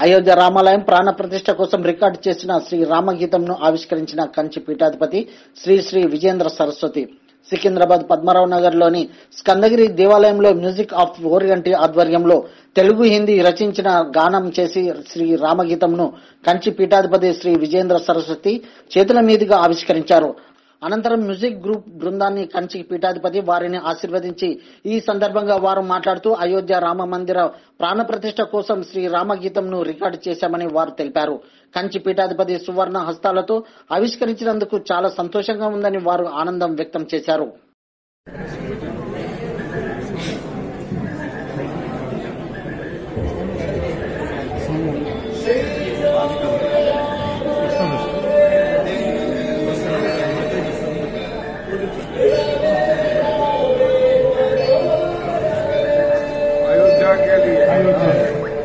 అయోధ్య రామాలయం ప్రాణ ప్రతిష్ట కోసం రికార్డు చేసిన శ్రీ రామగీతంను ఆవిష్కరించిన కంచి పీఠాధిపతి శ్రీ శ్రీ విజేంద్ర సరస్వతి సికింద్రాబాద్ పద్మారావు నగర్ లోని స్కందగిరి దేవాలయంలో మ్యూజిక్ ఆఫ్ ఓరియంటి ఆధ్వర్యంలో తెలుగు హిందీ రచించిన గానం చేసి శ్రీ రామగీతంను కంచి పీఠాధిపతి శ్రీ విజేంద్ర సరస్వతి చేతుల మీదుగా ఆవిష్కరించారు అనంతరం మ్యూజిక్ గ్రూప్ బృందాన్ని కంచి పీఠాధిపతి వారిని ఆశీర్వదించి ఈ సందర్భంగా వారు మాట్లాడుతూ అయోధ్య రామ మందిర ప్రాణ ప్రతిష్ట కోసం శ్రీ రామగీతంను రికార్డు చేశామని వారు తెలిపారు కంచి పీఠాధిపతి సువర్ణ హస్తాలతో ఆవిష్కరించినందుకు చాలా సంతోషంగా ఉందని వారు ఆనందం వ్యక్తం చేశారు अयोध्या के लिए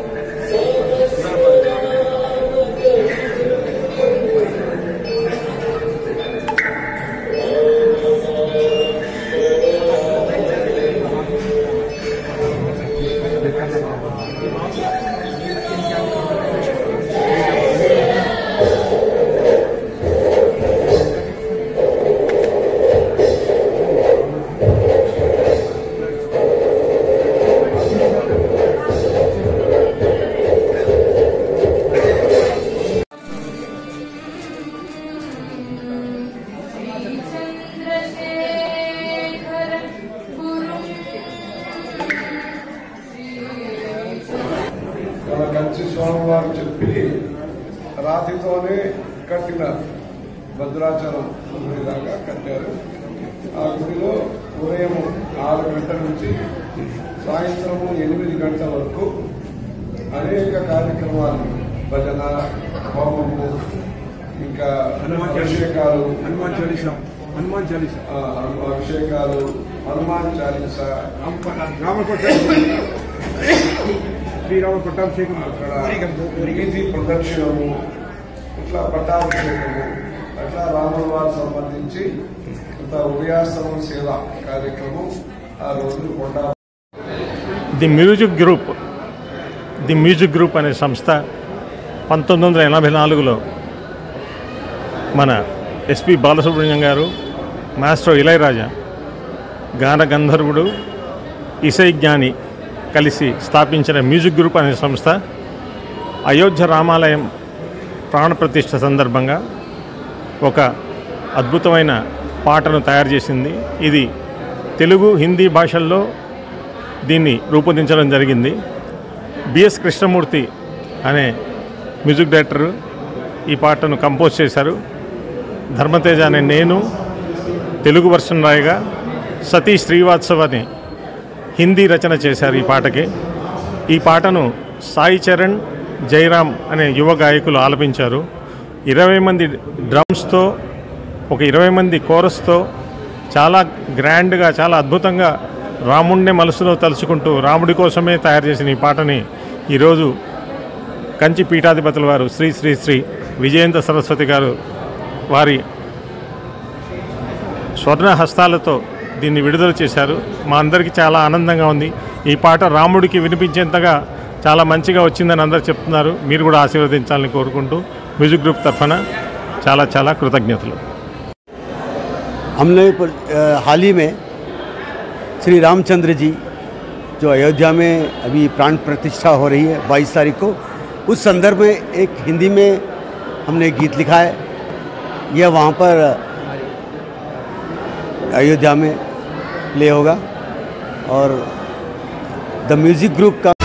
चन्द्रशेखर गुरुं మన కంచి స్వామివారు చెప్పి రాతితోనే కట్టినారు భద్రాచలం గుడి దాకా కట్టారు ఆ గుడిలో ఉదయం ఆరు గంటల నుంచి సాయంత్రం ఎనిమిది గంటల వరకు అనేక కార్యక్రమాలు భజన హోమము ఇంకా అభిషేకాలు हनुमान चालीसा हनुमान चालीसा ఆ, అభిషేకాలు హనుమాన్ చాలీస रावण पट्टाभिषेकం శ్రీరామ పట్టాభిషేకం అక్కడ వీధి ప్రదక్షిణము ఇట్లా పట్టాభిషేకము అట్లా రాముల వారు సంబంధించి ఇంత ఉదయాస్తమం సేవ కార్యక్రమం ఆ రోజు కొండ the music group the music group అనే సంస్థ పంతొమ్మిది వందల ఎనభై నాలుగులో మన ఎస్పి బాలసుబ్రహ్మణ్యం గారు మాస్టర్ ఇళయరాజా గాన గంధర్వుడు ఇసై జ్ఞాని కలిసి స్థాపించిన మ్యూజిక్ గ్రూప్ అనే సంస్థ అయోధ్య రామాలయం ప్రాణప్రతిష్ఠ సందర్భంగా ఒక అద్భుతమైన పాటను తయారు చేసింది ఇది తెలుగు హిందీ భాషల్లో దీన్ని రూపొందించడం జరిగింది బిఎస్ కృష్ణమూర్తి అనే మ్యూజిక్ డైరెక్టర్ ఈ పాటను కంపోజ్ చేశారు ధర్మతేజ అనే నేను తెలుగు వర్షన్ రాయగా సతీష్ శ్రీవాత్సవ్ అని హిందీ రచన చేశారు ఈ పాటకి ఈ పాటను సాయి చరణ్ జయరామ్ అనే యువ గాయకులు ఆలపించారు ఇరవై మంది డ్రమ్స్తో ఒక ఇరవై మంది కోరస్తో చాలా గ్రాండ్గా చాలా అద్భుతంగా రాముడిని మనసులో తలుచుకుంటూ రాముడి కోసమే తయారు చేసిన ఈ పాటని ఈరోజు కంచి పీఠాధిపతుల వారు శ్రీ శ్రీ శ్రీ విజయేంద్ర సరస్వతి గారు వారి స్వర్ణ హస్తాలతో దీన్ని విడుదల చేశారు మా అందరికీ చాలా ఆనందంగా ఉంది ఈ పాట రాముడికి వినిపించేంతగా చాలా మంచిగా వచ్చిందని అందరూ చెప్తున్నారు మీరు కూడా ఆశీర్వదించాలని కోరుకుంటూ మ్యూజిక్ గ్రూప్ తరఫున చాలా చాలా కృతజ్ఞతలు हमने पर- अ, हाल ही में श्री रामचंद्र जी जो अयोध्या में अभी प्राण प्रतिष्ठा हो रही है बाईस तारीख को उस संदर्भ में एक हिंदी में हमने गीत लिखा है यह वहाँ पर अयोध्या में प्ले होगा और द म्यूज़िक ग्रुप का